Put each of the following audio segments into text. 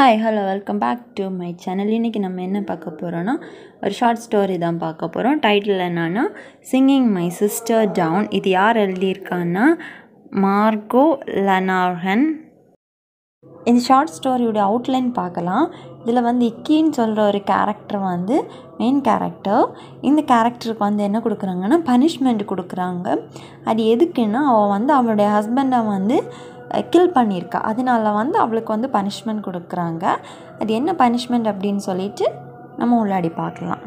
hi hello welcome back to my channel இன்றைக்கி நம்ம என்ன பார்க்க போகிறோன்னா ஒரு ஷார்ட் ஸ்டோரி தான் பார்க்க போகிறோம் டைட்டில் என்னன்னா சிங்கிங் மை சிஸ்டர் டவுன் இது யார் எழுதியிருக்கான்னா மார்கோ லனார்ஹன் இந்த ஷார்ட் ஸ்டோரியோட அவுட்லைன் பார்க்கலாம் இதில் வந்து இக்கின்னு சொல்கிற ஒரு கேரக்டர் வந்து மெயின் கேரக்டர் இந்த கேரக்டருக்கு வந்து என்ன கொடுக்குறாங்கன்னா பனிஷ்மெண்ட் கொடுக்குறாங்க அது எதுக்குன்னா அவள் வந்து அவளுடைய ஹஸ்பண்டை வந்து கில் பண்ணியிருக்கா அதனால வந்து அவளுக்கு வந்து பனிஷ்மெண்ட் கொடுக்குறாங்க அது என்ன பனிஷ்மெண்ட் அப்படின்னு சொல்லிட்டு நம்ம உள்ளாடி பார்க்கலாம்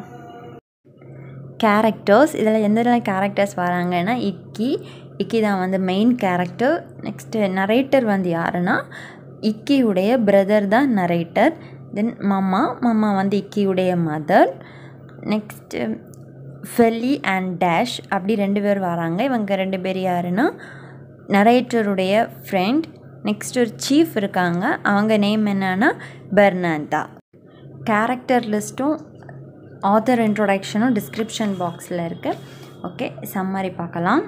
கேரக்டர்ஸ் இதில் எந்தெல்லாம் கேரக்டர்ஸ் வராங்கன்னா இக்கி இக்கி தான் வந்து மெயின் கேரக்டர் நெக்ஸ்ட்டு நரேட்டர் வந்து யாருன்னா இக்கியுடைய பிரதர் தான் நரேட்டர் தென் மாமா மாமா வந்து இக்கியுடைய மதர் நெக்ஸ்ட்டு ஃபெல்லி அண்ட் டேஷ் அப்படி ரெண்டு பேர் வராங்க இவங்க ரெண்டு பேர் யாருன்னா நரேட்டருடைய ஃப்ரெண்ட் நெக்ஸ்ட் ஒரு சீஃப் இருக்காங்க அவங்க நேம் என்னன்னா பெர்னாந்தா கேரக்டர் லிஸ்ட்டும் ஆத்தர் இன்ட்ரொடக்ஷனும் டிஸ்கிரிப்ஷன் பாக்ஸில் இருக்குது ஓகே சம்மரி பார்க்கலாம்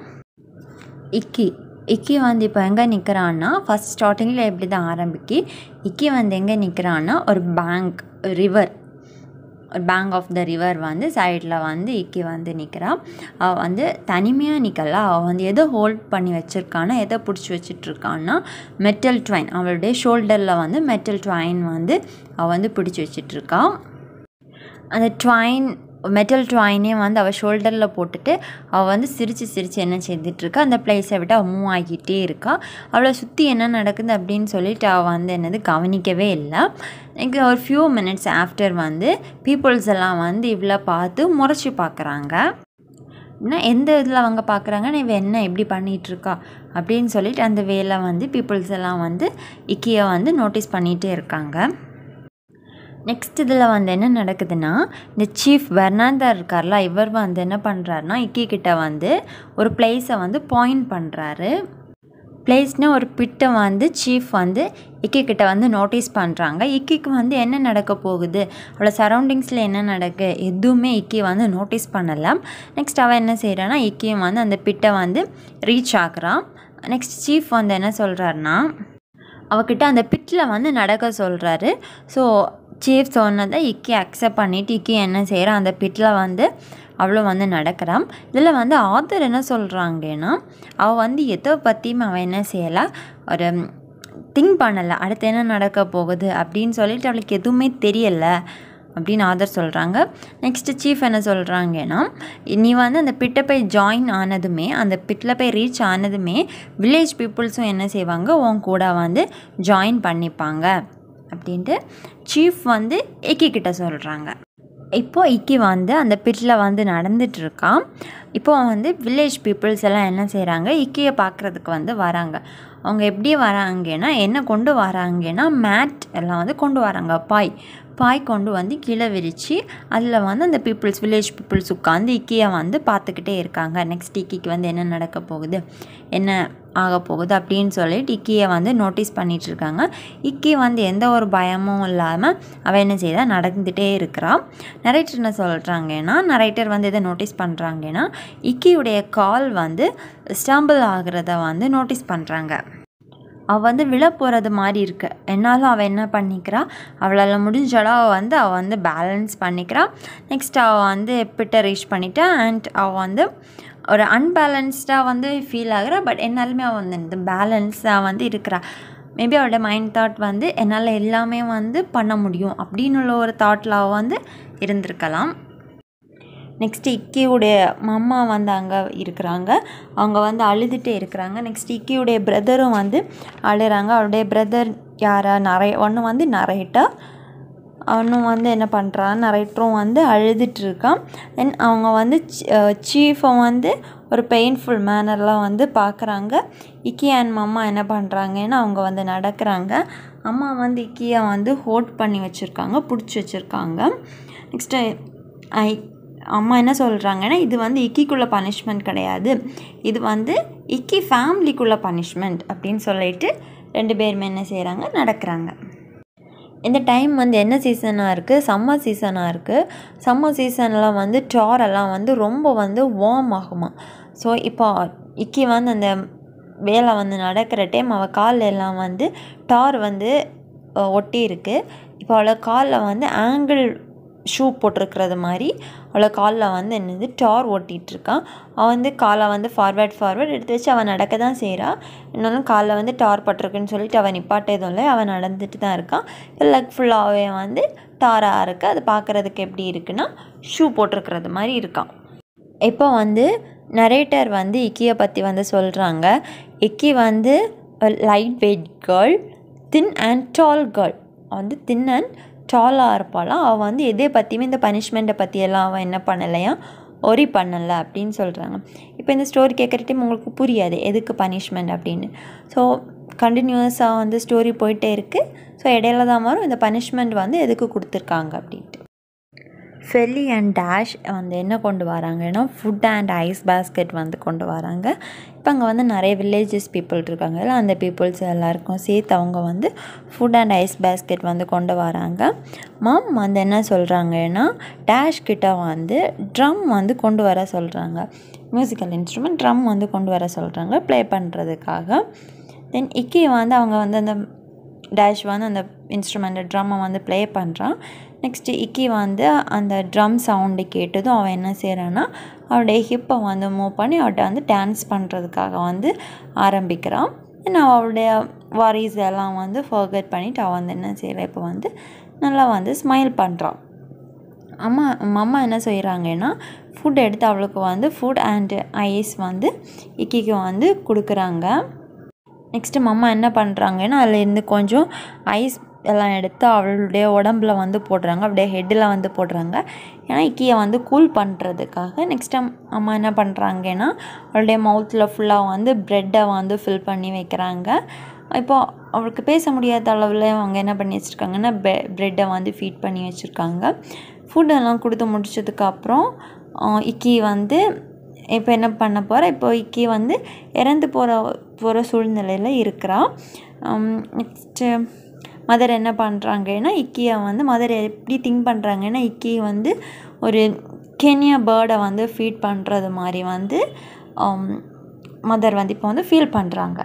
இக்கி இக்கி வந்து இப்போ எங்கே நிற்கிறான்னா ஃபஸ்ட் ஸ்டார்டிங்கில் எப்படி தான் ஆரம்பிக்கி இக்கி வந்து எங்கே நிற்கிறான்னா ஒரு பேங்க் ரிவர் ஒரு பேங்க் ஆஃப் த ரிவர் வந்து சைடில் வந்து இக்கி வந்து நிற்கிறான் அவள் வந்து தனிமையாக நிற்கல அவள் வந்து எதை ஹோல்ட் பண்ணி வச்சுருக்கான்னா எதை பிடிச்சி வச்சிட்ருக்கான்னா மெட்டல் ட்வைன் அவளுடைய ஷோல்டரில் வந்து மெட்டல் ட்வைன் வந்து அவள் வந்து பிடிச்சி வச்சிட்ருக்கான் அந்த ட்வைன் மெட்டல் ட்வாயினே வந்து அவள் ஷோல்டரில் போட்டுட்டு அவள் வந்து சிரித்து சிரித்து என்ன செய்துட்ருக்கா அந்த பிளேஸை விட்டு அவள் மூவ் ஆகிட்டே இருக்கா அவளை சுற்றி என்ன நடக்குது அப்படின்னு சொல்லிட்டு அவள் வந்து என்னது கவனிக்கவே இல்லை எனக்கு ஒரு ஃபியூ மினிட்ஸ் ஆஃப்டர் வந்து பீப்புள்ஸ் எல்லாம் வந்து இவ்வளோ பார்த்து முறைச்சி பார்க்குறாங்க அப்படின்னா எந்த இதில் அவங்க பார்க்குறாங்கன்னா இவன் என்ன இப்படி பண்ணிகிட்ருக்கா அப்படின்னு சொல்லிட்டு அந்த வேலை வந்து பீப்புள்ஸ் எல்லாம் வந்து இக்கியை வந்து நோட்டீஸ் பண்ணிகிட்டே இருக்காங்க நெக்ஸ்ட் இதில் வந்து என்ன நடக்குதுன்னா இந்த சீஃப் பெர்னாந்தா இருக்கார்ல இவர் வந்து என்ன பண்ணுறாருனா இக்கி கிட்ட வந்து ஒரு பிளேஸை வந்து பாயிண்ட் பண்ணுறாரு பிளேஸ்னால் ஒரு பிட்டை வந்து சீஃப் வந்து இக்கி கிட்ட வந்து நோட்டீஸ் பண்ணுறாங்க இக்கிக்கு வந்து என்ன நடக்க போகுது அவளோட சரௌண்டிங்ஸில் என்ன நடக்கு எதுவுமே இக்கி வந்து நோட்டீஸ் பண்ணலை நெக்ஸ்ட் அவள் என்ன செய்கிறான்னா இக்கியும் வந்து அந்த பிட்டை வந்து ரீச் ஆகுறான் நெக்ஸ்ட் சீஃப் வந்து என்ன சொல்கிறாருன்னா அவகிட்ட அந்த பிட்டில் வந்து நடக்க சொல்கிறாரு ஸோ சீஃப் சொன்னதை இக்கி அக்செப்ட் பண்ணிவிட்டு இக்கி என்ன செய்கிறான் அந்த பிட்டில் வந்து அவ்வளோ வந்து நடக்கிறான் இதில் வந்து ஆத்தர் என்ன சொல்கிறாங்கன்னா அவள் வந்து எதை பற்றியும் அவன் என்ன செய்யலை ஒரு திங்க் பண்ணலை அடுத்து என்ன நடக்க போகுது அப்படின்னு சொல்லிட்டு அவளுக்கு எதுவுமே தெரியலை அப்படின்னு ஆதர் சொல்கிறாங்க நெக்ஸ்ட்டு சீஃப் என்ன சொல்கிறாங்கன்னா நீ வந்து அந்த பிட்டை போய் ஜாயின் ஆனதுமே அந்த பிட்டில் போய் ரீச் ஆனதுமே வில்லேஜ் பீப்புள்ஸும் என்ன செய்வாங்க உன் கூட வந்து ஜாயின் பண்ணிப்பாங்க அப்படின்ட்டு சீஃப் வந்து இக்கி கிட்ட சொல்கிறாங்க இப்போது இக்கி வந்து அந்த பிட்டில் வந்து நடந்துட்டுருக்கான் இப்போ வந்து வில்லேஜ் பீப்புள்ஸ் எல்லாம் என்ன செய்கிறாங்க இக்கியை பார்க்குறதுக்கு வந்து வராங்க அவங்க எப்படி வராங்கன்னா என்ன கொண்டு வராங்கன்னா மேட் எல்லாம் வந்து கொண்டு வராங்க பாய் பாய் கொண்டு வந்து கீழே விரித்து அதில் வந்து அந்த பீப்புள்ஸ் வில்லேஜ் பீப்புள்ஸ் உட்காந்து இக்கியை வந்து பார்த்துக்கிட்டே இருக்காங்க நெக்ஸ்ட் இக்கிக்கு வந்து என்ன நடக்க போகுது என்ன ஆக போகுது அப்படின்னு சொல்லிட்டு இக்கியை வந்து நோட்டீஸ் பண்ணிகிட்ருக்காங்க இக்கி வந்து எந்த ஒரு பயமும் இல்லாமல் அவள் என்ன செய்தா நடந்துகிட்டே இருக்கிறான் நரேட்டர் என்ன சொல்கிறாங்கன்னா நரேட்டர் வந்து எதை நோட்டீஸ் பண்ணுறாங்கன்னா இக்கியுடைய கால் வந்து ஸ்டம்பிள் ஆகிறத வந்து நோட்டீஸ் பண்ணுறாங்க அவள் வந்து விழ போகிறது மாதிரி இருக்கு என்னாலும் அவள் என்ன பண்ணிக்கிறா அவளால் முடிஞ்சளவு அவள் வந்து அவள் வந்து பேலன்ஸ் பண்ணிக்கிறாள் நெக்ஸ்ட் அவள் வந்து பிட்ட ரீச் பண்ணிட்டா அண்ட் அவள் வந்து ஒரு அன்பேலன்ஸ்டாக வந்து ஃபீல் ஆகுறா பட் என்னாலுமே அவள் வந்து இந்த பேலன்ஸாக வந்து இருக்கிறா மேபி அவளோட மைண்ட் தாட் வந்து என்னால் எல்லாமே வந்து பண்ண முடியும் அப்படின்னு உள்ள ஒரு தாட்டில் அவள் வந்து இருந்திருக்கலாம் நெக்ஸ்ட் இக்கியுடைய மம்மா வந்து அங்கே இருக்கிறாங்க அவங்க வந்து அழுதுகிட்டே இருக்கிறாங்க நெக்ஸ்ட் இக்கியுடைய பிரதரும் வந்து அழுகிறாங்க அவருடைய பிரதர் யாரா நிறைய ஒன்று வந்து நரைட்டா அவனும் வந்து என்ன பண்ணுறான் நரைட்டரும் வந்து அழுதுட்டுருக்கான் தென் அவங்க வந்து சீஃபை வந்து ஒரு பெயின்ஃபுல் மேனர்லாம் வந்து பார்க்குறாங்க இக்கி அண்ட் மம்மா என்ன பண்ணுறாங்கன்னா அவங்க வந்து நடக்கிறாங்க அம்மா வந்து இக்கியை வந்து ஹோல்ட் பண்ணி வச்சுருக்காங்க பிடிச்சி வச்சுருக்காங்க நெக்ஸ்ட்டு ஐ அம்மா என்ன சொல்கிறாங்கன்னா இது வந்து இக்கிக்குள்ள பனிஷ்மெண்ட் கிடையாது இது வந்து இக்கி ஃபேமிலிக்குள்ள பனிஷ்மெண்ட் அப்படின்னு சொல்லிட்டு ரெண்டு பேருமே என்ன செய்கிறாங்க நடக்கிறாங்க இந்த டைம் வந்து என்ன சீசனாக இருக்குது சம்மர் சீசனாக இருக்குது சம்மர் சீசனில் வந்து டாரெல்லாம் வந்து ரொம்ப வந்து வார்ம் ஆகுமா ஸோ இப்போ இக்கி வந்து அந்த வேலை வந்து நடக்கிற டைம் அவள் காலில் எல்லாம் வந்து டார் வந்து ஒட்டி இருக்குது இப்போ அவளை காலில் வந்து ஆங்கிள் ஷூ போட்டிருக்கிறது மாதிரி அவளை காலில் வந்து என்னது டார் ஓட்டிகிட்ருக்கான் அவன் வந்து காலை வந்து ஃபார்வேர்ட் ஃபார்வேர்ட் எடுத்து வச்சு அவன் நடக்க தான் செய்கிறா இன்னொன்று காலில் வந்து டார் பட்டிருக்குன்னு சொல்லிட்டு அவன் நிப்பாட்டதும் இல்லை அவன் நடந்துட்டு தான் இருக்கான் லெக் ஃபுல்லாகவே வந்து டாராக இருக்குது அது பார்க்குறதுக்கு எப்படி இருக்குன்னா ஷூ போட்டிருக்கிறது மாதிரி இருக்கான் இப்போ வந்து நரேட்டர் வந்து இக்கியை பற்றி வந்து சொல்கிறாங்க இக்கி வந்து light weight girl thin and tall girl வந்து தின் அண்ட் டாலாக இருப்பாளாம் அவள் வந்து எதை பற்றியுமே இந்த பனிஷ்மெண்ட்டை பற்றியெல்லாம் அவள் என்ன பண்ணலையா ஒரி பண்ணலை அப்படின்னு சொல்கிறாங்க இப்போ இந்த ஸ்டோரி கேட்குற டைம் உங்களுக்கு புரியாது எதுக்கு பனிஷ்மெண்ட் அப்படின்னு ஸோ கண்டினியூஸாக வந்து ஸ்டோரி போயிட்டே இருக்குது ஸோ இடையில தான் வரும் இந்த பனிஷ்மெண்ட் வந்து எதுக்கு கொடுத்துருக்காங்க அப்படின்ட்டு ஃபெல்லி அண்ட் டேஷ் வந்து என்ன கொண்டு வராங்கன்னா ஃபுட் அண்ட் ஐஸ் பேஸ்கெட் வந்து கொண்டு வராங்க இப்போ அங்கே வந்து நிறைய வில்லேஜஸ் பீப்புள் இருக்காங்கல்ல அந்த பீப்புள்ஸ் எல்லாருக்கும் சேர்த்து அவங்க வந்து ஃபுட் அண்ட் ஐஸ் பேஸ்கெட் வந்து கொண்டு வராங்க மாம் வந்து என்ன சொல்கிறாங்கன்னா டேஷ் கிட்ட வந்து ட்ரம் வந்து கொண்டு வர சொல்கிறாங்க மியூசிக்கல் இன்ஸ்ட்ருமெண்ட் ட்ரம் வந்து கொண்டு வர சொல்கிறாங்க ப்ளே பண்ணுறதுக்காக தென் இக்கி வந்து அவங்க வந்து அந்த டேஷ் வந்து அந்த இன்ஸ்ட்ருமெண்ட் ட்ரம்மை வந்து ப்ளே பண்ணுறான் நெக்ஸ்ட்டு இக்கி வந்து அந்த ட்ரம் சவுண்டு கேட்டதும் அவன் என்ன செய்கிறான்னா அவளுடைய ஹிப்பை வந்து மூவ் பண்ணி அவட்ட வந்து டான்ஸ் பண்ணுறதுக்காக வந்து ஆரம்பிக்கிறான் நான் அவளுடைய வாரிஸ் எல்லாம் வந்து ஃபர்கட் பண்ணிவிட்டு அவள் வந்து என்ன செய்கிறா இப்போ வந்து நல்லா வந்து ஸ்மைல் பண்ணுறான் அம்மா அம்மா என்ன செய்கிறாங்கன்னா ஃபுட் எடுத்து அவளுக்கு வந்து ஃபுட் அண்ட் ஐஸ் வந்து இக்கிக்கு வந்து கொடுக்குறாங்க நெக்ஸ்ட்டு மம்மா என்ன பண்ணுறாங்கன்னா அதுலேருந்து கொஞ்சம் ஐஸ் எல்லாம் எடுத்து அவளுடைய உடம்புல வந்து போடுறாங்க அப்படியே ஹெட்டில் வந்து போடுறாங்க ஏன்னா இக்கியை வந்து கூல் பண்ணுறதுக்காக நெக்ஸ்ட் டைம் அம்மா என்ன பண்ணுறாங்கன்னா அவளுடைய மவுத்தில் ஃபுல்லாக வந்து ப்ரெட்டை வந்து ஃபில் பண்ணி வைக்கிறாங்க இப்போ அவளுக்கு பேச முடியாத அளவில் அவங்க என்ன பண்ணி வச்சுருக்காங்கன்னா பெ ப்ரெட்டை வந்து ஃபீட் பண்ணி வச்சுருக்காங்க ஃபுட்டெல்லாம் கொடுத்து முடிச்சதுக்கப்புறம் இக்கி வந்து இப்போ என்ன பண்ண போகிறா இப்போ இக்கி வந்து இறந்து போகிற போகிற சூழ்நிலையில் இருக்கிறா நெக்ஸ்ட்டு மதர் என்ன பண்ணுறாங்கன்னா இக்கியை வந்து மதர் எப்படி திங்க் பண்ணுறாங்கன்னா இக்கி வந்து ஒரு கெனியா பேர்டை வந்து ஃபீட் பண்ணுறது மாதிரி வந்து மதர் வந்து இப்போ வந்து ஃபீல் பண்ணுறாங்க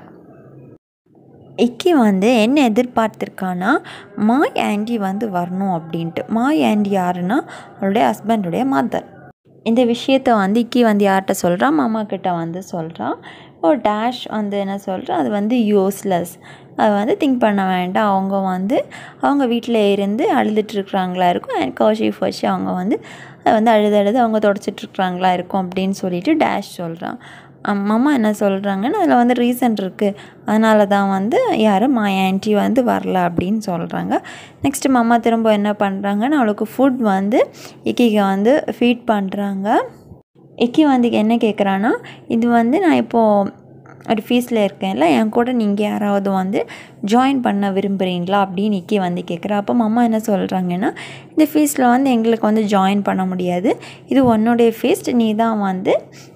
இக்கி வந்து என்ன எதிர்பார்த்துருக்கான்னா மாய் ஆண்டி வந்து வரணும் அப்படின்ட்டு மாய் ஆண்டி யாருன்னா அவளுடைய ஹஸ்பண்டுடைய மதர் இந்த விஷயத்த வந்து இக்கி வந்து யார்கிட்ட சொல்கிறா மாமா கிட்ட வந்து சொல்கிறான் இப்போ டேஷ் வந்து என்ன சொல்கிறா அது வந்து யூஸ்லெஸ் அது வந்து திங்க் பண்ண வேண்டாம் அவங்க வந்து அவங்க வீட்டில் இருந்து அழுதுட்டுருக்குறாங்களா இருக்கும் அண்ட் கௌஷிஃப் வச்சு அவங்க வந்து அதை வந்து அழுது அழுது அவங்க தொடச்சிட்ருக்குறாங்களா இருக்கும் அப்படின்னு சொல்லிட்டு டேஷ் சொல்கிறான் அம்மா என்ன சொல்கிறாங்கன்னா அதில் வந்து ரீசன் இருக்குது அதனால தான் வந்து யாரும் மா ஆன்ட்டி வந்து வரல அப்படின்னு சொல்கிறாங்க நெக்ஸ்ட்டு மாமா திரும்ப என்ன பண்ணுறாங்கன்னா அவளுக்கு ஃபுட் வந்து இக்கிக்கு வந்து ஃபீட் பண்ணுறாங்க இக்கி வந்து என்ன கேட்குறான்னா இது வந்து நான் இப்போது ஒரு ஃபீஸில் இருக்கேன்ல என் கூட நீங்கள் யாராவது வந்து ஜாயின் பண்ண விரும்புகிறீங்களா அப்படின்னு இக்கி வந்து கேட்குறா அப்போ அம்மா என்ன சொல்கிறாங்கன்னா இந்த ஃபீஸில் வந்து எங்களுக்கு வந்து ஜாயின் பண்ண முடியாது இது உன்னுடைய ஃபீஸ்ட் நீ தான் வந்து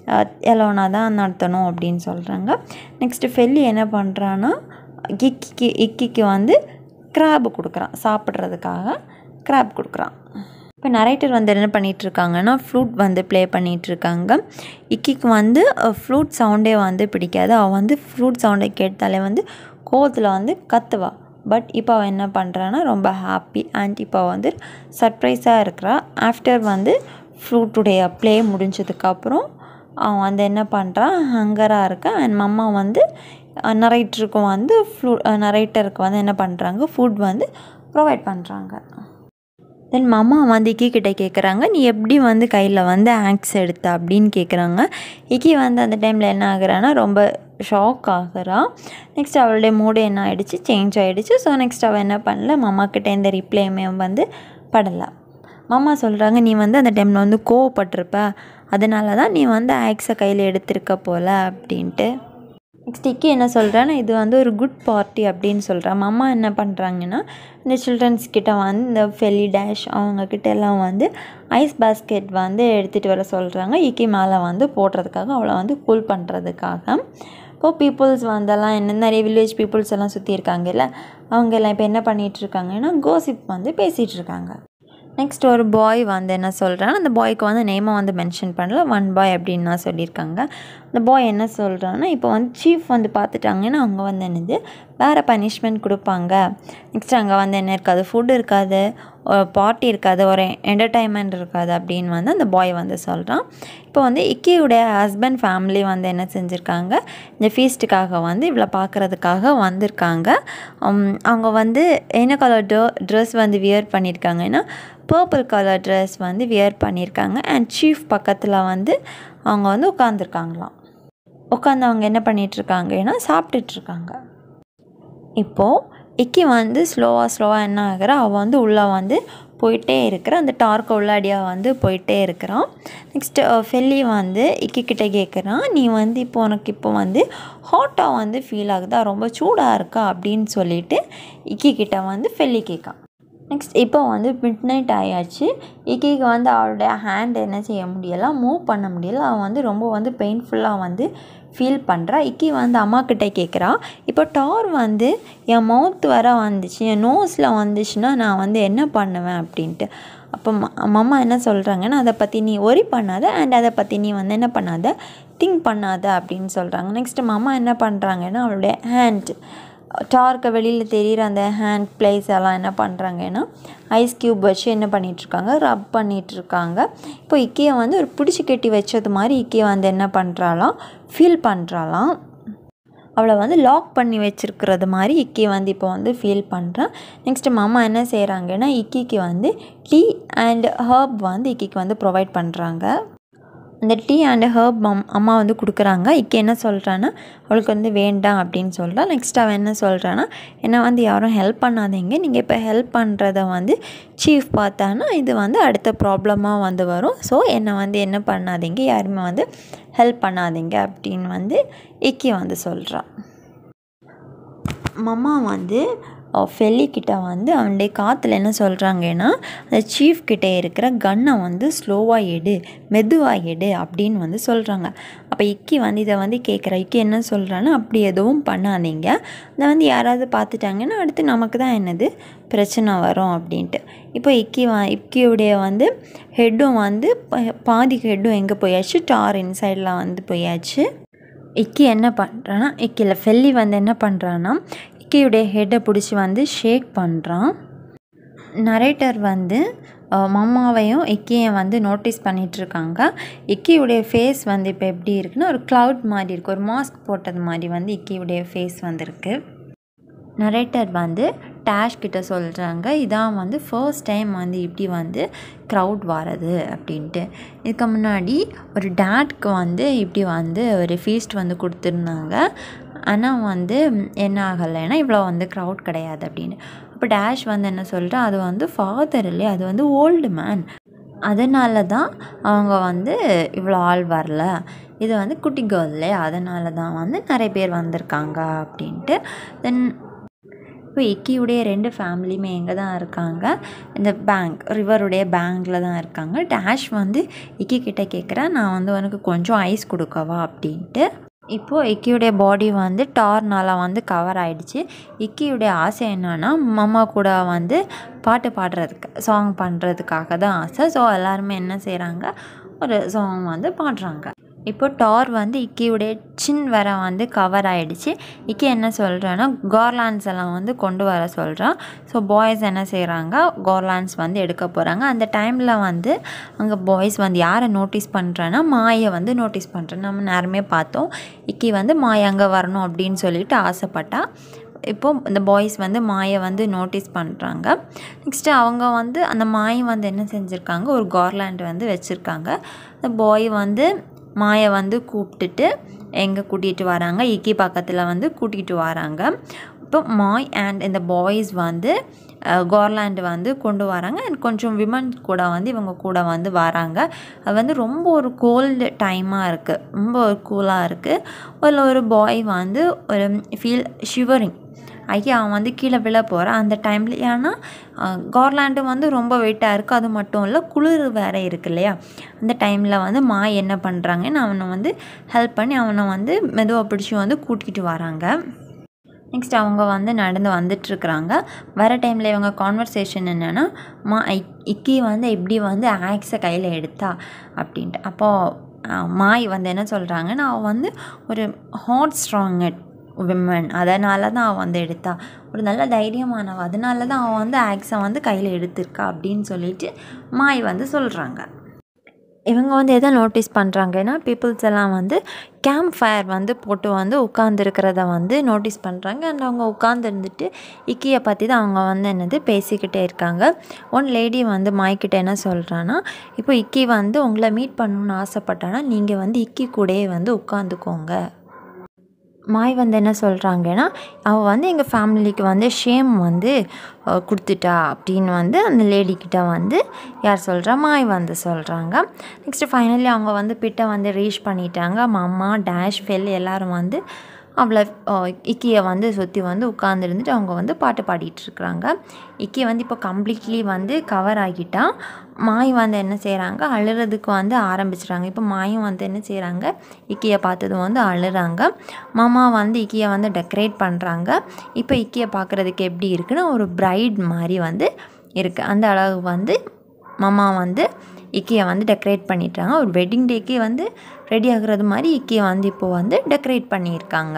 எலோனா தான் நடத்தணும் அப்படின்னு சொல்கிறாங்க நெக்ஸ்ட்டு ஃபெல்லி என்ன பண்ணுறான்னா இக்கிக்கு இக்கிக்கு வந்து கிராப் கொடுக்குறான் சாப்பிட்றதுக்காக கிராப் கொடுக்குறான் இப்போ நரேட்டர் வந்து என்ன பண்ணிகிட்ருக்காங்கன்னா ஃப்ளூட் வந்து ப்ளே பண்ணிகிட்ருக்காங்க இக்கிக்கு வந்து ஃப்ளூட் சவுண்டே வந்து பிடிக்காது அவள் வந்து ஃப்ளூட் சவுண்டை கேட்டாலே வந்து கோவத்தில் வந்து கத்துவா பட் இப்போ அவள் என்ன பண்ணுறான்னா ரொம்ப ஹாப்பி அண்ட் இப்போ வந்து சர்ப்ரைஸாக இருக்கிறா ஆஃப்டர் வந்து ஃப்ளூட்டுடைய ப்ளே முடிஞ்சதுக்கப்புறம் அவன் வந்து என்ன பண்ணுறான் ஹங்கராக இருக்கா அண்ட் மம்மா வந்து நரைட்டருக்கும் வந்து ஃப்ளூ நரைட்டருக்கு வந்து என்ன பண்ணுறாங்க ஃபுட் வந்து ப்ரொவைட் பண்ணுறாங்க தென் மாமா வந்து இக்கி கிட்டே கேட்குறாங்க நீ எப்படி வந்து கையில் வந்து ஆக்ஸ் எடுத்த அப்படின்னு கேட்குறாங்க இக்கி வந்து அந்த டைமில் என்ன ஆகுறான்னா ரொம்ப ஷாக் ஆகுறா நெக்ஸ்ட் அவளுடைய மூடு என்ன ஆகிடுச்சு சேஞ்ச் ஆகிடுச்சு ஸோ நெக்ஸ்ட் அவள் என்ன பண்ணல மாமா கிட்ட எந்த ரிப்ளையுமே வந்து படலை மாமா சொல்கிறாங்க நீ வந்து அந்த டைமில் வந்து கோவப்பட்டிருப்ப அதனால தான் நீ வந்து ஆக்ஸை கையில் எடுத்திருக்க போல அப்படின்ட்டு நெக்ஸ்ட் இக்கி என்ன சொல்கிறான்னா இது வந்து ஒரு குட் பார்ட்டி அப்படின்னு சொல்கிறான் அம்மா என்ன பண்ணுறாங்கன்னா இந்த சில்ட்ரன்ஸ் கிட்ட வந்து இந்த ஃபெலி டேஷ் அவங்கக்கிட்ட எல்லாம் வந்து ஐஸ் பாஸ்கெட் வந்து எடுத்துகிட்டு வர சொல்கிறாங்க இக்கி மேலே வந்து போடுறதுக்காக அவளை வந்து கூல் பண்ணுறதுக்காக இப்போது பீப்புள்ஸ் வந்தெல்லாம் என்ன நிறைய வில்லேஜ் பீப்புள்ஸ் எல்லாம் சுற்றி இருக்காங்கல்ல அவங்க எல்லாம் இப்போ என்ன பண்ணிகிட்ருக்காங்கன்னா கோசிப் வந்து பேசிகிட்டு இருக்காங்க நெக்ஸ்ட் ஒரு பாய் வந்து என்ன சொல்கிறான் அந்த பாய்க்கு வந்து நேமை வந்து மென்ஷன் பண்ணல ஒன் பாய் அப்படின்னு தான் சொல்லியிருக்காங்க அந்த பாய் என்ன சொல்கிறான்னா இப்போ வந்து சீஃப் வந்து பார்த்துட்டாங்கன்னா அவங்க வந்து என்னது வேறு பனிஷ்மெண்ட் கொடுப்பாங்க நெக்ஸ்ட் அங்கே வந்து என்ன இருக்காது ஃபுட் இருக்காது பார்ட்டி இருக்காது ஒரு என்டர்டைன்மெண்ட் இருக்காது அப்படின்னு வந்து அந்த பாய் வந்து சொல்கிறான் இப்போ வந்து இக்கியுடைய ஹஸ்பண்ட் ஃபேமிலி வந்து என்ன செஞ்சுருக்காங்க இந்த ஃபீஸ்ட்டுக்காக வந்து இவ்வளோ பார்க்குறதுக்காக வந்திருக்காங்க அவங்க வந்து என்ன கலர் ட்ரெ ட்ரெஸ் வந்து வியர் பண்ணியிருக்காங்கன்னா பர்பிள் கலர் ட்ரெஸ் வந்து வியர் பண்ணியிருக்காங்க அண்ட் சீஃப் பக்கத்தில் வந்து அவங்க வந்து உட்காந்துருக்காங்களாம் உட்காந்து அவங்க என்ன பண்ணிகிட்ருக்காங்கன்னா சாப்பிட்டுட்ருக்காங்க இப்போது இக்கி வந்து ஸ்லோவாக ஸ்லோவாக என்ன ஆகிறா அவள் வந்து உள்ளே வந்து போயிட்டே இருக்கிற அந்த டார்க்கு உள்ளாடியாக வந்து போயிட்டே இருக்கிறான் நெக்ஸ்ட்டு ஃபெல்லி வந்து இக்கி கிட்டே கேட்குறான் நீ வந்து இப்போ உனக்கு இப்போ வந்து ஹாட்டாக வந்து ஃபீல் ஆகுதா ரொம்ப சூடாக இருக்கா அப்படின்னு சொல்லிட்டு இக்கி கிட்ட வந்து ஃபெல்லி கேட்கான் நெக்ஸ்ட் இப்போ வந்து மிட் நைட் ஆயாச்சு இக்கிக்கு வந்து அவளுடைய ஹேண்ட் என்ன செய்ய முடியலை மூவ் பண்ண முடியல அவன் வந்து ரொம்ப வந்து பெயின்ஃபுல்லாக வந்து ஃபீல் பண்ணுறா இக்கி வந்து அம்மா கிட்டே கேட்குறா இப்போ டார் வந்து என் மவுத் வர வந்துச்சு என் நோஸில் வந்துச்சுன்னா நான் வந்து என்ன பண்ணுவேன் அப்படின்ட்டு அப்போ மம்மா என்ன சொல்கிறாங்கன்னா அதை பற்றி நீ ஒரி பண்ணாத அண்ட் அதை பற்றி நீ வந்து என்ன பண்ணாத திங்க் பண்ணாத அப்படின்னு சொல்கிறாங்க நெக்ஸ்ட்டு மம்மா என்ன பண்ணுறாங்கன்னா அவளுடைய ஹேண்ட் டார்க்கு வெளியில் தெரிகிற அந்த ஹேண்ட் பிளேஸ் எல்லாம் என்ன பண்ணுறாங்கன்னா ஐஸ் க்யூப் வச்சு என்ன பண்ணிகிட்ருக்காங்க ரப் பண்ணிகிட்ருக்காங்க இப்போ இக்கியை வந்து ஒரு பிடிச்சி கட்டி வச்சது மாதிரி இக்கியை வந்து என்ன பண்ணுறாளாம் ஃபீல் பண்ணுறாளாம் அவளை வந்து லாக் பண்ணி வச்சுருக்கிறது மாதிரி இக்கி வந்து இப்போ வந்து ஃபீல் பண்ணுறான் நெக்ஸ்ட்டு மாமா என்ன செய்கிறாங்கன்னா இக்கிக்கு வந்து டீ அண்ட் ஹர்ப் வந்து இக்கிக்கு வந்து ப்ரொவைட் பண்ணுறாங்க அந்த டீ அண்ட் ஹர்ப் மம் அம்மா வந்து கொடுக்குறாங்க இக்கி என்ன சொல்கிறான்னா அவளுக்கு வந்து வேண்டாம் அப்படின்னு சொல்கிறா நெக்ஸ்ட் அவன் என்ன சொல்கிறான்னா என்னை வந்து யாரும் ஹெல்ப் பண்ணாதீங்க நீங்கள் இப்போ ஹெல்ப் பண்ணுறத வந்து சீஃப் பார்த்தானா இது வந்து அடுத்த ப்ராப்ளமாக வந்து வரும் ஸோ என்னை வந்து என்ன பண்ணாதீங்க யாருமே வந்து ஹெல்ப் பண்ணாதீங்க அப்படின்னு வந்து இக்கி வந்து சொல்கிறா மம்மா வந்து ஃபெல்லிக்கிட்ட வந்து அவனுடைய காற்றுல என்ன சொல்கிறாங்கன்னா அந்த சீஃப் கிட்டே இருக்கிற கன்னை வந்து ஸ்லோவாக எடு மெதுவாக எடு அப்படின்னு வந்து சொல்கிறாங்க அப்போ இக்கி வந்து இதை வந்து கேட்குற இக்கி என்ன சொல்கிறான்னா அப்படி எதுவும் பண்ணாதீங்க அதை வந்து யாராவது பார்த்துட்டாங்கன்னா அடுத்து நமக்கு தான் என்னது பிரச்சனை வரும் அப்படின்ட்டு இப்போ இக்கி வ இக்கியுடைய வந்து ஹெட்டும் வந்து பாதி ஹெட்டும் எங்கே போயாச்சு டார் இன்சைடில் வந்து போயாச்சு இக்கி என்ன பண்ணுறான்னா இக்கியில் ஃபெல்லி வந்து என்ன பண்ணுறான்னா இக்கியுடைய ஹெட்டை பிடிச்சி வந்து ஷேக் பண்ணுறான் நரேட்டர் வந்து மம்மாவையும் இக்கியும் வந்து நோட்டீஸ் பண்ணிகிட்ருக்காங்க இக்கியுடைய ஃபேஸ் வந்து இப்போ எப்படி இருக்குன்னா ஒரு க்ளவுட் மாதிரி இருக்குது ஒரு மாஸ்க் போட்டது மாதிரி வந்து இக்கியுடைய ஃபேஸ் வந்திருக்கு நரேட்டர் வந்து டேஷ் கிட்ட சொல்கிறாங்க இதான் வந்து ஃபர்ஸ்ட் டைம் வந்து இப்படி வந்து க்ரௌட் வரது அப்படின்ட்டு இதுக்கு முன்னாடி ஒரு டேட்க்கு வந்து இப்படி வந்து ஒரு ஃபீஸ்ட் வந்து கொடுத்துருந்தாங்க ஆனால் வந்து என்ன ஆகலைன்னா இவ்வளோ வந்து க்ரௌட் கிடையாது அப்படின்னு அப்போ டேஷ் வந்து என்ன சொல்கிறா அது வந்து ஃபாதர் இல்லையா அது வந்து ஓல்டு மேன் அதனால தான் அவங்க வந்து இவ்வளோ ஆள் வரல இது வந்து குட்டி கேர்ள் இல்லையா அதனால தான் வந்து நிறைய பேர் வந்திருக்காங்க அப்படின்ட்டு தென் இப்போ இக்கியுடைய ரெண்டு ஃபேமிலியுமே எங்கே தான் இருக்காங்க இந்த பேங்க் ரிவருடைய பேங்க்கில் தான் இருக்காங்க டேஷ் வந்து இக்கி கிட்டே கேட்குறேன் நான் வந்து உனக்கு கொஞ்சம் ஐஸ் கொடுக்கவா அப்படின்ட்டு இப்போது இக்கியுடைய பாடி வந்து டார்னால் வந்து கவர் ஆகிடுச்சு இக்கியுடைய ஆசை என்னன்னா மம்மா கூட வந்து பாட்டு பாடுறதுக்கு சாங் பண்ணுறதுக்காக தான் ஆசை ஸோ எல்லாருமே என்ன செய்கிறாங்க ஒரு சாங் வந்து பாடுறாங்க இப்போ டார் வந்து இக்கியுடைய சின் வர வந்து கவர் ஆகிடுச்சு இக்கி என்ன சொல்கிறான்னா கார்லாண்ட்ஸ் எல்லாம் வந்து கொண்டு வர சொல்கிறான் ஸோ பாய்ஸ் என்ன செய்கிறாங்க கார்லாண்ட்ஸ் வந்து எடுக்க போகிறாங்க அந்த டைமில் வந்து அங்கே பாய்ஸ் வந்து யாரை நோட்டீஸ் பண்ணுறான்னா மாயை வந்து நோட்டீஸ் பண்ணுறேன் நம்ம நேரமே பார்த்தோம் இக்கி வந்து மாயை அங்கே வரணும் அப்படின்னு சொல்லிட்டு ஆசைப்பட்டா இப்போது இந்த பாய்ஸ் வந்து மாயை வந்து நோட்டீஸ் பண்ணுறாங்க நெக்ஸ்ட்டு அவங்க வந்து அந்த மாயை வந்து என்ன செஞ்சுருக்காங்க ஒரு கார்லாண்ட் வந்து வச்சுருக்காங்க அந்த பாய் வந்து மாயை வந்து கூப்பிட்டுட்டு எங்கே கூட்டிகிட்டு வராங்க இக்கி பக்கத்தில் வந்து கூட்டிகிட்டு வராங்க இப்போ மாய் அண்ட் இந்த பாய்ஸ் வந்து கார்லாண்டு வந்து கொண்டு வராங்க அண்ட் கொஞ்சம் விமன் கூட வந்து இவங்க கூட வந்து வராங்க அது வந்து ரொம்ப ஒரு கோல்டு டைமாக இருக்குது ரொம்ப ஒரு கூலாக இருக்குது அதில் ஒரு பாய் வந்து ஒரு ஃபீல் ஷிவரிங் ஐயா அவன் வந்து கீழே விழ போகிறான் அந்த டைமில் ஏன்னா கார்லாண்டு வந்து ரொம்ப வெயிட்டாக இருக்குது அது மட்டும் இல்லை குளிர் வேறு இருக்கு இல்லையா அந்த டைமில் வந்து மா என்ன பண்ணுறாங்கன்னு அவனை வந்து ஹெல்ப் பண்ணி அவனை வந்து மெதுவாக பிடிச்சி வந்து கூட்டிகிட்டு வராங்க நெக்ஸ்ட் அவங்க வந்து நடந்து வந்துட்டுருக்குறாங்க வர டைமில் இவங்க கான்வர்சேஷன் என்னென்னா மா இக்- இக்கி வந்து எப்படி வந்து ஆக்ஸை கையில் எடுத்தா அப்படின்ட்டு அப்போது மாய் வந்து என்ன சொல்கிறாங்கன்னா அவள் வந்து ஒரு ஹாட் ஸ்ட்ராங்கட் விமன் அதனால தான் அவள் வந்து எடுத்தா ஒரு நல்ல தைரியமானவ அதனால தான் அவள் வந்து ஆக்ஸை வந்து கையில் எடுத்திருக்கா அப்படின்னு சொல்லிட்டு மாய் வந்து சொல்கிறாங்க இவங்க வந்து எதை நோட்டீஸ் பண்ணுறாங்கன்னா பீப்புள்ஸ் எல்லாம் வந்து கேம்ப் ஃபயர் வந்து போட்டு வந்து உட்காந்துருக்கிறத வந்து நோட்டீஸ் பண்ணுறாங்க அண்ட் அவங்க உட்காந்துருந்துட்டு இக்கியை பற்றி தான் அவங்க வந்து என்னது பேசிக்கிட்டே இருக்காங்க ஒன் லேடி வந்து மாய்க்கிட்ட என்ன சொல்கிறான்னா இப்போ இக்கி வந்து உங்களை மீட் பண்ணணும்னு ஆசைப்பட்டானா நீங்கள் வந்து இக்கி கூடயே வந்து உட்காந்துக்கோங்க மாய் வந்து என்ன சொல்கிறாங்கன்னா அவள் வந்து எங்கள் ஃபேமிலிக்கு வந்து ஷேம் வந்து அஹ், கொடுத்துட்டா அப்படின்னு வந்து அந்த லேடிக்கிட்ட வந்து யார் சொல்கிறா மாய் வந்து சொல்கிறாங்க நெக்ஸ்ட்டு ஃபைனலி அவங்க வந்து பிட்டை வந்து ரீச் பண்ணிட்டாங்க மாமா டேஷ் ஃபெல் எல்லாரும் வந்து அவளை அஹ், இக்கியை வந்து சுற்றி வந்து உட்காந்துருந்துட்டு அவங்க வந்து பாட்டு பாடிட்டு இருக்கிறாங்க இக்கி வந்து இப்போ கம்ப்ளீட்லி வந்து கவர் ஆகிட்டா மாய் வந்து என்ன செய்கிறாங்க அழுறதுக்கு வந்து ஆரம்பிச்சிட்டாங்க இப்போ மாயும் வந்து என்ன செய்கிறாங்க இக்கியை பார்த்ததும் வந்து அழுறாங்க மாமா வந்து இக்கியை வந்து டெக்கரேட் பண்ணுறாங்க இப்போ இக்கியை பார்க்குறதுக்கு எப்படி இருக்குன்னா ஒரு பிரைட் மாதிரி வந்து இருக்குது அந்த அளவு வந்து மாமா வந்து இக்கியை வந்து டெக்கரேட் பண்ணிட்டாங்க ஒரு வெட்டிங் டேக்கே வந்து ரெடி ஆகுறது மாதிரி இக்கியை வந்து இப்போ வந்து டெக்கரேட் பண்ணியிருக்காங்க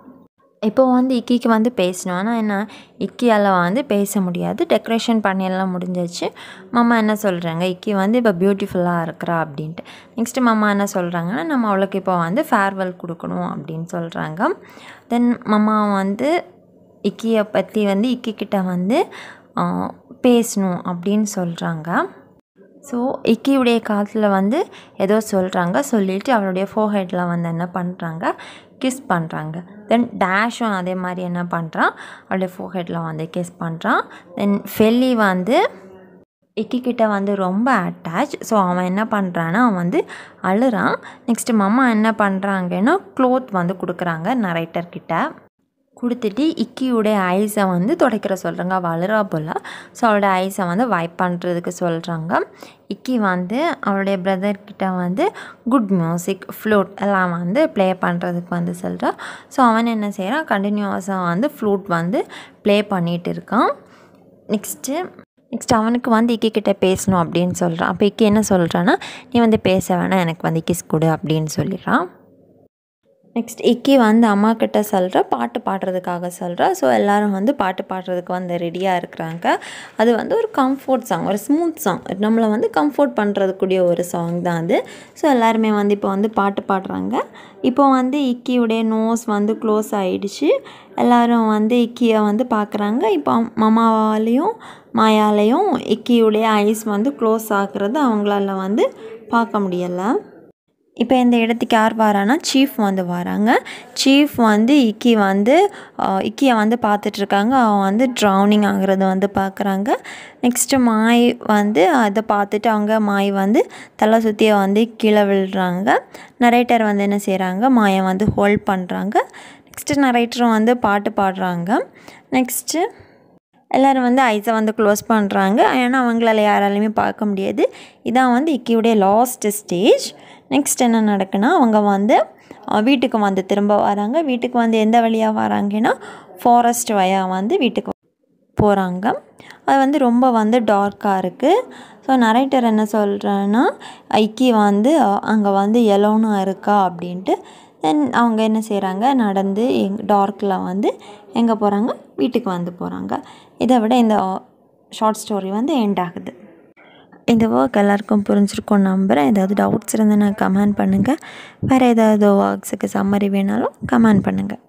இப்போ வந்து இக்கிக்கு வந்து பேசணும் ஆனால் என்ன இக்கியால் வந்து பேச முடியாது டெக்கரேஷன் பண்ணியெல்லாம் முடிஞ்சிச்சு மாமா என்ன சொல்கிறாங்க இக்கி வந்து இப்போ பியூட்டிஃபுல்லாக இருக்கிறா அப்படின்ட்டு நெக்ஸ்ட்டு மாமா என்ன சொல்கிறாங்கன்னா நம்ம அவளுக்கு இப்போ வந்து ஃபேர்வெல் கொடுக்கணும் அப்படின்னு சொல்கிறாங்க தென் மாமா வந்து இக்கியை பற்றி வந்து இக்கி கிட்ட வந்து ஆ, பேசணும் அப்படின்னு சொல்கிறாங்க ஸோ இக்கியுடைய காதில் வந்து ஏதோ சொல்கிறாங்க சொல்லிட்டு அவளுடைய ஃபோஹெட்டில் வந்து என்ன பண்ணுறாங்க கிஸ் பண்ணுறாங்க தென் டேஷும் அதே மாதிரி என்ன பண்ணுறான் அவளுடைய ஃபோஹெட்டில் வந்து கிஸ் பண்ணுறான் தென் ஃபெல்லி வந்து இக்கி கிட்ட வந்து ரொம்ப அட்டாச் ஸோ அவன் என்ன பண்ணுறான்னா அவன் வந்து அழுறான் நெக்ஸ்ட்டு மம்மா என்ன பண்ணுறாங்கன்னா க்ளோத் வந்து கொடுக்குறாங்க நரைட்டர் கிட்ட கொடுத்துட்டு இக்கியுடைய ஐஸை வந்து துடைக்கிற சொல்கிறாங்க அவள் அழுறா போல் ஸோ அவளோட ஐஸை வந்து வைப் பண்ணுறதுக்கு சொல்கிறாங்க இக்கி வந்து அவளுடைய பிரதர் கிட்ட வந்து குட் மியூசிக் ஃப்ளூட் எல்லாம் வந்து ப்ளே பண்ணுறதுக்கு வந்து சொல்கிறா ஸோ அவன் என்ன செய்கிறான் கண்டினியூஸாக வந்து ஃப்ளூட் வந்து ப்ளே பண்ணிகிட்டு இருக்கான் நெக்ஸ்ட்டு நெக்ஸ்ட் அவனுக்கு வந்து இக்கி கிட்ட பேசணும் அப்படின்னு சொல்கிறான் அப்போ இக்கி என்ன சொல்கிறான்னா நீ வந்து பேச வேணாம் எனக்கு வந்து கிஸ் கொடு அப்படின்னு சொல்லிடுறான் நெக்ஸ்ட் இக்கி வந்து அம்மா கிட்ட சொல்கிற பாட்டு பாடுறதுக்காக சொல்கிறா ஸோ எல்லாரும் வந்து பாட்டு பாடுறதுக்கு வந்து ரெடியாக இருக்கிறாங்க அது வந்து ஒரு கம்ஃபர்ட் சாங் ஒரு ஸ்மூத் சாங் நம்மளை வந்து கம்ஃபர்ட் பண்ணுறதுக்கூடிய ஒரு சாங் தான் அது ஸோ எல்லாருமே வந்து இப்போ வந்து பாட்டு பாடுறாங்க இப்போ வந்து இக்கியுடைய நோஸ் வந்து க்ளோஸ் ஆயிடுச்சு எல்லாரும் வந்து இக்கியை வந்து பார்க்குறாங்க இப்போ மாமாவாலேயும் மாயாலையும் இக்கியுடைய ஐஸ் வந்து க்ளோஸ் ஆகுறது அவங்களால வந்து பார்க்க முடியலை இப்போ இந்த இடத்துக்கு யார் வரான்னா சீஃப் வந்து வராங்க சீஃப் வந்து இக்கி வந்து ஆஹ், இக்கியை வந்து பார்த்துட்ருக்காங்க அவன் வந்து ட்ரௌனிங் ஆகுறது வந்து பார்க்குறாங்க நெக்ஸ்ட்டு மாய் வந்து அதை பார்த்துட்டு அவங்க மாய் வந்து தலை சுற்றிய வந்து கீழே விழுறாங்க நரேட்டர் வந்து என்ன செய்கிறாங்க மாயை வந்து ஹோல்ட் பண்ணுறாங்க நெக்ஸ்ட்டு நரேட்டரும் வந்து பாட்டு பாடுறாங்க நெக்ஸ்ட்டு எல்லோரும் வந்து ஐஸை வந்து க்ளோஸ் பண்ணுறாங்க ஏன்னா அவங்களால யாராலையுமே பார்க்க முடியாது இதான் வந்து இக்கியுடைய லாஸ்ட் ஸ்டேஜ் நெக்ஸ்ட் என்ன நடக்குன்னா அவங்க வந்து அஹ், வீட்டுக்கு வந்து திரும்ப வராங்க வீட்டுக்கு வந்து எந்த வழியாக வராங்கன்னா ஃபாரஸ்ட் வழியாக வந்து வீட்டுக்கு போகிறாங்க அது வந்து ரொம்ப வந்து டார்க்காக இருக்குது ஸோ நரேட்டர் என்ன சொல்கிறேன்னா ஐக்கி வந்து அங்கே வந்து எலோனாக இருக்கா அப்படின்ட்டு தென் அவங்க என்ன செய்கிறாங்க நடந்து எங் டார்க்கில் வந்து எங்கே போகிறாங்க வீட்டுக்கு வந்து போகிறாங்க இதை விட இந்த ஷார்ட் ஸ்டோரி வந்து எண்ட் ஆகுது இந்த ஒர்க் எல்லாருக்கும் புரிஞ்சிருக்கும் நம்புகிறேன் ஏதாவது டவுட்ஸ் இருந்தால் நான் கமெண்ட் பண்ணுங்கள் வேறு ஏதாவது ஒர்க்ஸுக்கு சம்மரி வேணாலும் கமெண்ட் பண்ணுங்கள்